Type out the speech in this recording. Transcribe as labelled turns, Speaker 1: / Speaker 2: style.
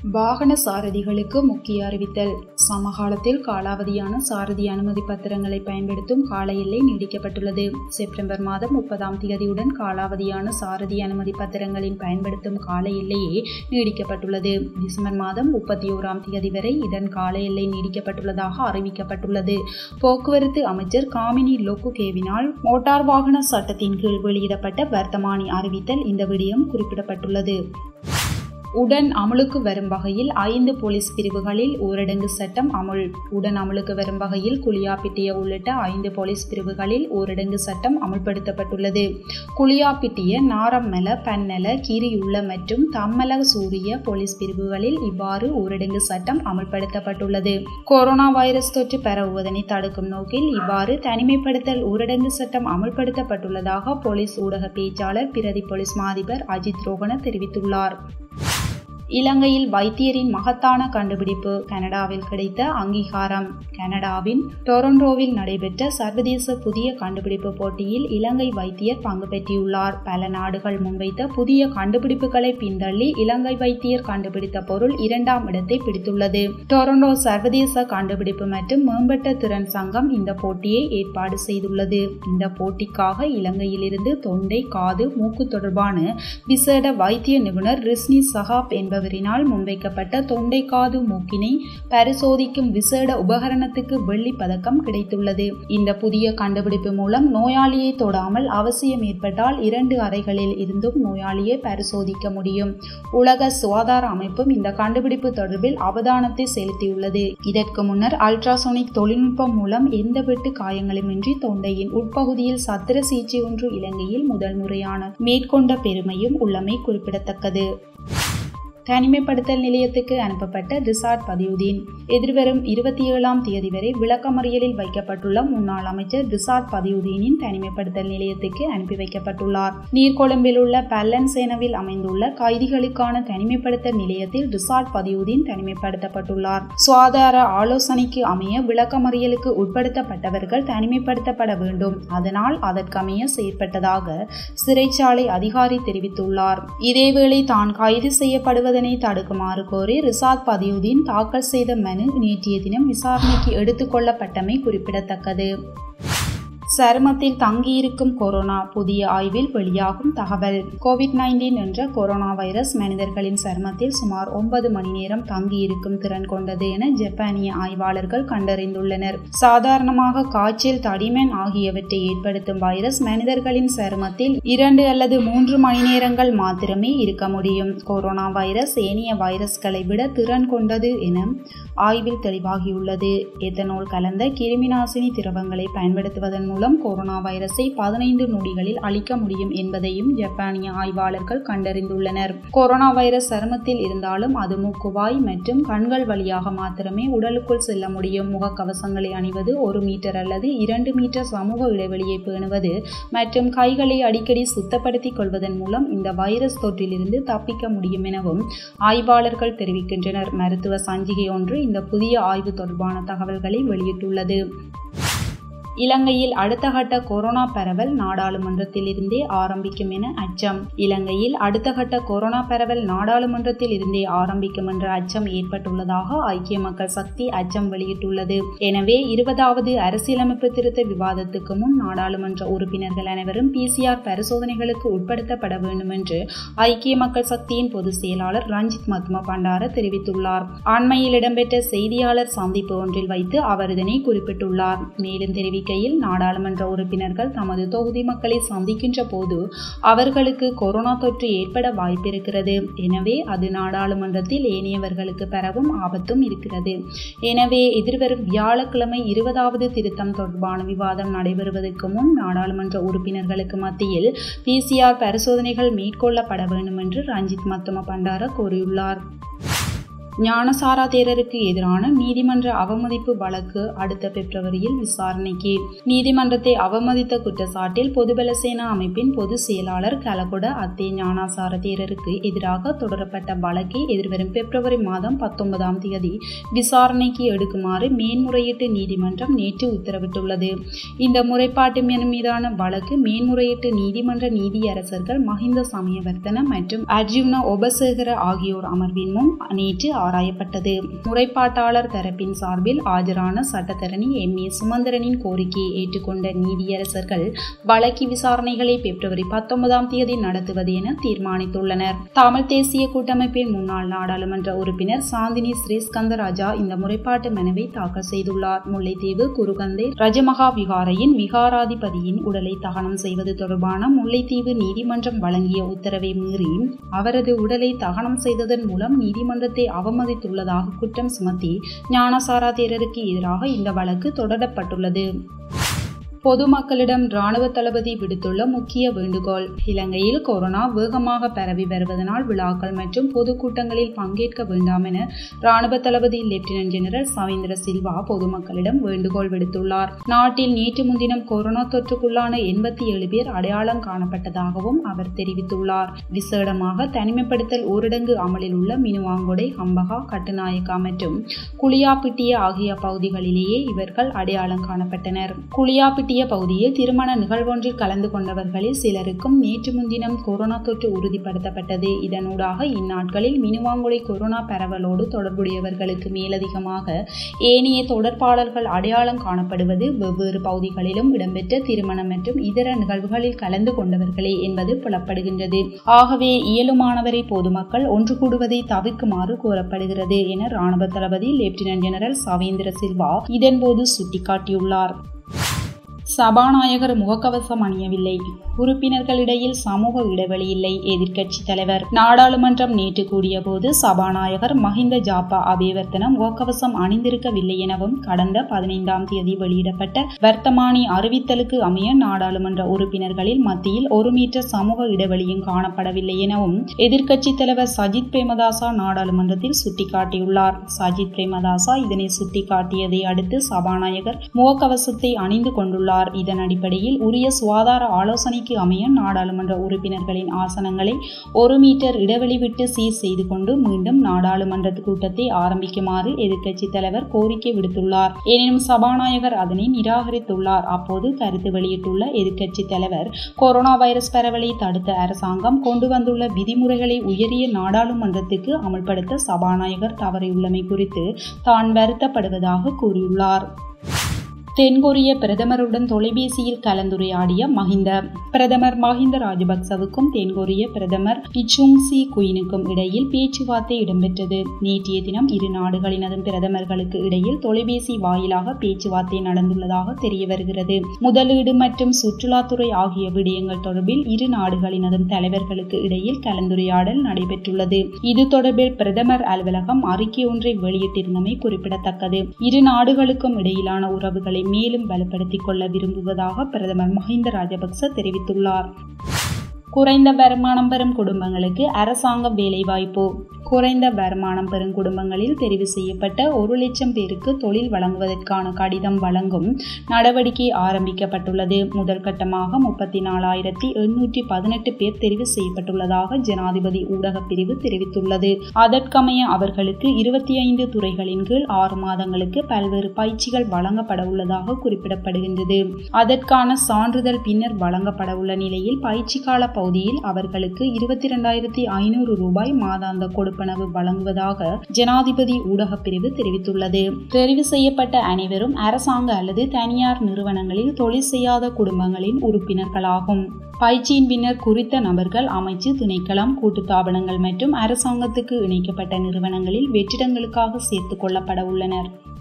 Speaker 1: வாகன சாரதிகளுக்கு முக்கிய அறிவித்தல் சமகாலத்தில் காலாவதியான சாரதி அனுமதி பத்திரங்களை பயன்படுத்தும் கால எல்லை நீடிக்கப்பட்டுள்ளது செப்டம்பர் மாதம் முப்பதாம் தேதியுடன் காலாவதியான சாரதி அனுமதி பத்திரங்களின் பயன்படுத்தும் கால எல்லையே நீடிக்கப்பட்டுள்ளது டிசம்பர் மாதம் முப்பத்தி ஓராம் தேதி வரை இதன் கால எல்லை நீடிக்கப்பட்டுள்ளதாக அறிவிக்கப்பட்டுள்ளது போக்குவரத்து அமைச்சர் காமினி லோக்கு கேவினால் மோட்டார் வாகன சட்டத்தின் கீழ் வெளியிடப்பட்ட வர்த்தமானி அறிவித்தல் இந்த விடயம் குறிப்பிடப்பட்டுள்ளது உடன் அமலுக்கு வரும் வகையில் ஐந்து போலீஸ் பிரிவுகளில் ஊரடங்கு சட்டம் அமுல் உடன் அமலுக்கு வரும் வகையில் குளியாப்பிட்டிய உள்ளிட்ட ஐந்து போலீஸ் பிரிவுகளில் ஊரடங்கு சட்டம் அமுல்படுத்தப்பட்டுள்ளது குளியாப்பிட்டிய நாரம்மல பன்னல கீரியுள்ள மற்றும் தம்மல சூரிய போலீஸ் பிரிவுகளில் இவ்வாறு ஊரடங்கு சட்டம் அமுல்படுத்தப்பட்டுள்ளது கொரோனா வைரஸ் தொற்று பரவுவதனை தடுக்கும் நோக்கில் இவ்வாறு தனிமைப்படுத்தல் ஊரடங்கு சட்டம் அமுல்படுத்தப்பட்டுள்ளதாக போலீஸ் ஊடக பேச்சாளர் பிரதி போலீஸ் மாதிபர் அஜித் ரோகன தெரிவித்துள்ளார் இலங்கையில் வைத்தியரின் மகத்தான கண்டுபிடிப்பு கனடாவில் கிடைத்த அங்கீகாரம் கனடாவின் டொரண்டோவில் நடைபெற்ற சர்வதேச புதிய கண்டுபிடிப்பு போட்டியில் இலங்கை வைத்தியர் பங்கு பெற்றியுள்ளார் பல நாடுகள் முன்வைத்த புதிய கண்டுபிடிப்புகளை பின்தள்ளி இலங்கை வைத்தியர் கண்டுபிடித்த பொருள் இரண்டாம் இடத்தை பிடித்துள்ளது டொரண்டோ சர்வதேச கண்டுபிடிப்பு மற்றும் மேம்பட்ட திறன் சங்கம் இந்த போட்டியை ஏற்பாடு செய்துள்ளது இந்த போட்டிக்காக இலங்கையிலிருந்து தொண்டை காது மூக்கு தொடர்பான விசேட வைத்திய நிபுணர் ரிஸ்னி சஹாப் என்பவர் என்பவரினால் முன்வைக்கப்பட்ட தொண்டை காது மூக்கினை பரிசோதிக்கும் விசேட உபகரணத்துக்கு வெள்ளி பதக்கம் கிடைத்துள்ளது இந்த புதிய கண்டுபிடிப்பு மூலம் நோயாளியை தொடாமல் அவசியம் ஏற்பட்டால் இரண்டு அறைகளில் இருந்தும் நோயாளியை பரிசோதிக்க முடியும் உலக சுகாதார அமைப்பும் இந்த கண்டுபிடிப்பு தொடர்பில் அவதானத்தை செலுத்தியுள்ளது இதற்கு முன்னர் அல்ட்ராசோனிக் தொழில்நுட்பம் மூலம் எந்த வெட்டு காயங்களுமின்றி தொண்டையின் உட்பகுதியில் சத்திர சிகிச்சை ஒன்று இலங்கையில் முதல் முறையான மேற்கொண்ட பெருமையும் உள்ளமை குறிப்பிடத்தக்கது தனிமைப்படுத்தல் நிலையத்துக்கு அனுப்பப்பட்ட ரிசார்ட் பதியுதீன் எதிர்வரும் இருபத்தி ஏழாம் தேதி வரை விளக்கமறியலில் வைக்கப்பட்டுள்ள முன்னாள் அமைச்சர் ரிசார்ட் பதியுதீனின் தனிமைப்படுத்தல் நிலையத்துக்கு அனுப்பி வைக்கப்பட்டுள்ளார் நீர்கொழும்பில் உள்ள பல்லன் சேனவில் அமைந்துள்ள கைதிகளுக்கான தனிமைப்படுத்தல் நிலையத்தில் ரிசார்ட் பதியுதீன் தனிமைப்படுத்தப்பட்டுள்ளார் சுகாதார ஆலோசனைக்கு அமைய விளக்கமறியலுக்கு உட்படுத்தப்பட்டவர்கள் தனிமைப்படுத்தப்பட வேண்டும் அதனால் அதற்கமைய செயற்பட்டதாக சிறைச்சாலை அதிகாரி தெரிவித்துள்ளார் இதேவேளை தான் கைது செய்யப்படுவது செய்வதனை தடுக்குமாறு கோரி ரிசாத் பதியுதீன் தாக்கல் செய்த மனு நேற்றைய தினம் விசாரணைக்கு எடுத்துக் கொள்ளப்பட்டமை குறிப்பிடத்தக்கது சருமத்தில் தங்கியிருக்கும் கொரோனா புதிய ஆய்வில் வெளியாகும் தகவல் கோவிட் நைன்டீன் என்ற கொரோனா வைரஸ் மனிதர்களின் சருமத்தில் சுமார் ஒன்பது மணி நேரம் தங்கியிருக்கும் திறன் கொண்டது என ஜப்பானிய ஆய்வாளர்கள் கண்டறிந்துள்ளனர் சாதாரணமாக காய்ச்சல் தடிமன் ஆகியவற்றை ஏற்படுத்தும் வைரஸ் மனிதர்களின் சருமத்தில் இரண்டு அல்லது மூன்று மணி நேரங்கள் மாத்திரமே இருக்க முடியும் கொரோனா வைரஸ் ஏனைய வைரஸ்களை விட திறன் கொண்டது என ஆய்வில் தெளிவாகியுள்ளது எத்தனால் கலந்த கிருமிநாசினி திரவங்களை பயன்படுத்துவதன் மூலம் கொரோனா வைரஸை பதினைந்து நொடிகளில் அழிக்க முடியும் என்பதையும் ஜப்பானிய ஆய்வாளர்கள் கண்டறிந்துள்ளனர் கொரோனா வைரஸ் சருமத்தில் இருந்தாலும் அது மூக்குவாய் மற்றும் கண்கள் வழியாக மாத்திரமே உடலுக்குள் செல்ல முடியும் முகக்கவசங்களை அணிவது ஒரு மீட்டர் அல்லது இரண்டு மீட்டர் சமூக இடைவெளியை பேணுவது மற்றும் கைகளை அடிக்கடி சுத்தப்படுத்திக் கொள்வதன் மூலம் இந்த வைரஸ் தொற்றிலிருந்து தப்பிக்க முடியும் எனவும் ஆய்வாளர்கள் தெரிவிக்கின்றனர் மருத்துவ சஞ்சிகை ஒன்று இந்த புதிய ஆய்வு தொடர்பான தகவல்களை வெளியிட்டுள்ளது இலங்கையில் அடுத்த கட்ட கொரோனா பரவல் நாடாளுமன்றத்தில் இருந்தே ஆரம்பிக்கும் என அச்சம் இலங்கையில் அடுத்த கட்ட கொரோனா பரவல் நாடாளுமன்றத்தில் இருந்தே ஆரம்பிக்கும் என்ற அச்சம் ஏற்பட்டுள்ளதாக ஐக்கிய மக்கள் சக்தி அச்சம் வெளியிட்டுள்ளது எனவே இருபதாவது அரசியலமைப்பு திருத்த விவாதத்துக்கு முன் நாடாளுமன்ற உறுப்பினர்கள் அனைவரும் பிசிஆர் பரிசோதனைகளுக்கு உட்படுத்தப்பட வேண்டும் என்று ஐக்கிய மக்கள் சக்தியின் பொதுச் செயலாளர் ரஞ்சித் மத்ம பண்டார தெரிவித்துள்ளார் அண்மையில் இடம்பெற்ற செய்தியாளர் சந்திப்பு ஒன்றில் வைத்து அவர் இதனை குறிப்பிட்டுள்ளார் மேலும் தெரிவிக்க அறிக்கையில் நாடாளுமன்ற உறுப்பினர்கள் தமது தொகுதி மக்களை சந்திக்கின்ற போது அவர்களுக்கு கொரோனா தொற்று ஏற்பட வாய்ப்பிருக்கிறது எனவே அது நாடாளுமன்றத்தில் ஏனையவர்களுக்கு பரவும் ஆபத்தும் இருக்கிறது எனவே எதிர்வரும் வியாழக்கிழமை இருபதாவது திருத்தம் தொடர்பான விவாதம் நடைபெறுவதற்கு முன் நாடாளுமன்ற உறுப்பினர்களுக்கு மத்தியில் பிசிஆர் பரிசோதனைகள் மேற்கொள்ளப்பட வேண்டும் என்று ரஞ்சித் மத்தும பண்டார கூறியுள்ளார் ஞானசாரா தேரருக்கு எதிரான நீதிமன்ற அவமதிப்பு வழக்கு அடுத்த பிப்ரவரியில் விசாரணைக்கு நீதிமன்றத்தை அவமதித்த குற்றச்சாட்டில் பொதுபல சேனா அமைப்பின் பொதுச் செயலாளர் கலகொட அத்தே ஞானாசார தேரருக்கு எதிராக தொடரப்பட்ட வழக்கை எதிர்வரும் பிப்ரவரி மாதம் பத்தொன்பதாம் தேதி விசாரணைக்கு எடுக்குமாறு மேன்முறையீட்டு நீதிமன்றம் நேற்று உத்தரவிட்டுள்ளது இந்த முறைப்பாட்டு மனு மீதான வழக்கு மேன்முறையீட்டு நீதிமன்ற நீதியரசர்கள் மஹிந்த சமயவர்த்தன மற்றும் அர்ஜுன ஒபசேகர ஆகியோர் அமர்வின் முன் நேற்று ஆராயப்பட்டது முறைப்பாட்டாளர் தரப்பின் சார்பில் ஆஜரான சட்டத்தரணி எம் ஏ சுமந்திரனின் கோரிக்கையை ஏற்றுக்கொண்ட நீதியரசர்கள் வழக்கு விசாரணைகளை பிப்ரவரி பத்தொன்பதாம் தேதி நடத்துவது என தீர்மானித்துள்ளனர் தமிழ் தேசிய கூட்டமைப்பின் முன்னாள் நாடாளுமன்ற உறுப்பினர் சாந்தினி ஸ்ரீஸ்கந்தராஜா இந்த முறைப்பாட்டு மனுவை தாக்கல் செய்துள்ளார் முல்லைத்தீவு குருகந்தை ரஜமகா விகாரையின் விகாராதிபதியின் உடலை தகனம் செய்வது தொடர்பான முல்லைத்தீவு நீதிமன்றம் வழங்கிய உத்தரவை மீறி அவரது உடலை தகனம் செய்ததன் மூலம் நீதிமன்றத்தை அவமதித்துள்ளதாக குற்றம் சுமத்தி ஞானசாரா தேரருக்கு எதிராக இந்த வழக்கு தொடரப்பட்டுள்ளது பொதுமக்களிடம் ராணுவ தளபதி விடுத்துள்ள முக்கிய வேண்டுகோள் இலங்கையில் கொரோனா வேகமாக பரவி வருவதனால் விழாக்கள் மற்றும் பொதுக்கூட்டங்களில் பங்கேற்க வேண்டாம் என ராணுவ தளபதி லெப்டினன்ட் ஜெனரல் சவேந்திர சில்வா பொதுமக்களிடம் வேண்டுகோள் விடுத்துள்ளார் நாட்டில் நேற்று முன்தினம் கொரோனா தொற்றுக்குள்ளான எண்பத்தி ஏழு பேர் அடையாளம் காணப்பட்டதாகவும் அவர் தெரிவித்துள்ளார் விசேடமாக தனிமைப்படுத்தல் ஊரடங்கு அமலில் உள்ள மினுவாங்கொடை ஹம்பகா கட்டுநாயக்கா மற்றும் குளியாப்பிட்டிய ஆகிய பகுதிகளிலேயே இவர்கள் அடையாளம் காணப்பட்டனர் குளியாப்பிட்டிய பற்றிய பகுதியில் திருமண நிகழ்வொன்றில் கலந்து கொண்டவர்களில் சிலருக்கும் நேற்று முன்தினம் கொரோனா தொற்று உறுதிப்படுத்தப்பட்டது இதனூடாக இந்நாட்களில் மினுவாங்குளை கொரோனா பரவலோடு தொடர்புடையவர்களுக்கு மேலதிகமாக ஏனைய தொடர்பாளர்கள் அடையாளம் காணப்படுவது வெவ்வேறு பகுதிகளிலும் இடம்பெற்ற திருமணம் மற்றும் இதர நிகழ்வுகளில் கலந்து கொண்டவர்களே என்பது புலப்படுகின்றது ஆகவே இயலுமானவரை பொதுமக்கள் ஒன்று கூடுவதை தவிர்க்குமாறு கோரப்படுகிறது என ராணுவ தளபதி லெப்டினன்ட் ஜெனரல் சவேந்திர சில்வா இதன்போது சுட்டிக்காட்டியுள்ளார் சபாநாயகர் முகக்கவசம் அணியவில்லை உறுப்பினர்களிடையில் சமூக இடைவெளி இல்லை எதிர்க்கட்சி தலைவர் நாடாளுமன்றம் நேற்று கூடியபோது சபாநாயகர் மஹிந்த ஜாப்பா அபேவர்த்தன முகக்கவசம் அணிந்திருக்கவில்லை எனவும் கடந்த பதினைந்தாம் தேதி வெளியிடப்பட்ட வர்த்தமானி அறிவித்தலுக்கு அமைய நாடாளுமன்ற உறுப்பினர்களில் மத்தியில் ஒரு மீட்டர் சமூக இடைவெளியும் காணப்படவில்லை எனவும் எதிர்க்கட்சி தலைவர் சஜித் பிரேமதாசா நாடாளுமன்றத்தில் சுட்டிக்காட்டியுள்ளார் சஜித் பிரேமதாசா இதனை சுட்டிக்காட்டியதை அடுத்து சபாநாயகர் முகக்கவசத்தை அணிந்து கொண்டுள்ளார் தெரிவித்தார் இதன் அடிப்படையில் உரிய சுகாதார ஆலோசனைக்கு அமைய நாடாளுமன்ற உறுப்பினர்களின் ஆசனங்களை ஒரு மீட்டர் இடைவெளி விட்டு சீர் செய்து கொண்டு மீண்டும் நாடாளுமன்ற கூட்டத்தை ஆரம்பிக்குமாறு எதிர்க்கட்சித் தலைவர் கோரிக்கை விடுத்துள்ளார் எனினும் சபாநாயகர் அதனை நிராகரித்துள்ளார் அப்போது கருத்து வெளியிட்டுள்ள எதிர்க்கட்சித் தலைவர் கொரோனா வைரஸ் பரவலை தடுத்த அரசாங்கம் கொண்டு வந்துள்ள விதிமுறைகளை உயரிய நாடாளுமன்றத்துக்கு அமல்படுத்த சபாநாயகர் தவறியுள்ளமை குறித்து தான் வருத்தப்படுவதாக கூறியுள்ளார் தென்கொரிய பிரதமருடன் தொலைபேசியில் கலந்துரையாடிய மஹிந்த பிரதமர் மஹிந்த ராஜபக்சவுக்கும் தென்கொரிய பிரதமர் கிச்சுங் சி குயினுக்கும் இடையில் பேச்சுவார்த்தை இடம்பெற்றது நேற்றைய தினம் இரு நாடுகளினதும் பிரதமர்களுக்கு இடையில் தொலைபேசி வாயிலாக பேச்சுவார்த்தை நடந்துள்ளதாக தெரிய வருகிறது முதலீடு மற்றும் சுற்றுலாத்துறை ஆகிய விடயங்கள் தொடர்பில் இரு நாடுகளினதும் தலைவர்களுக்கு இடையில் கலந்துரையாடல் நடைபெற்றுள்ளது இது தொடர்பில் பிரதமர் அலுவலகம் அறிக்கை ஒன்றை வெளியிட்டிருந்தமை குறிப்பிடத்தக்கது இரு நாடுகளுக்கும் இடையிலான உறவுகளை மேலும் வலுப்படுத்திக் கொள்ள விரும்புவதாக பிரதமர் மஹிந்த ராஜபக்ச தெரிவித்துள்ளார் குறைந்த வருமானம் பெறும் குடும்பங்களுக்கு அரசாங்க வேலைவாய்ப்பு குறைந்த வருமானம் பெறும் குடும்பங்களில் தெரிவு செய்யப்பட்ட ஒரு லட்சம் பேருக்கு தொழில் வழங்குவதற்கான கடிதம் வழங்கும் நடவடிக்கை ஆரம்பிக்கப்பட்டுள்ளது முதல் கட்டமாக முப்பத்தி நாலாயிரத்தி எண்ணூற்றி பதினெட்டு பேர் தெரிவு செய்யப்பட்டுள்ளதாக ஜனாதிபதி ஊடக பிரிவு தெரிவித்துள்ளது அதற்கமைய அவர்களுக்கு இருபத்தி ஐந்து துறைகளின் கீழ் ஆறு மாதங்களுக்கு பல்வேறு பயிற்சிகள் வழங்கப்பட உள்ளதாக குறிப்பிடப்படுகின்றது அதற்கான சான்றிதழ் பின்னர் வழங்கப்பட உள்ள நிலையில் பயிற்சி கால பகுதியில் அவர்களுக்கு இருபத்தி இரண்டாயிரத்தி ஐநூறு ரூபாய் மாதாந்த கொடுப்பனவு வழங்குவதாக ஜனாதிபதி ஊடகப் பிரிவு தெரிவித்துள்ளது தெரிவு செய்யப்பட்ட அனைவரும் அரசாங்க அல்லது தனியார் நிறுவனங்களில் தொழில் செய்யாத குடும்பங்களின் உறுப்பினர்களாகும் பயிற்சியின் பின்னர் குறித்த நபர்கள் அமைச்சு திணைக்களம் கூட்டுத்தாபனங்கள் மற்றும் அரசாங்கத்துக்கு இணைக்கப்பட்ட நிறுவனங்களில் வெற்றிடங்களுக்காக சேர்த்துக் கொள்ளப்பட உள்ளனர்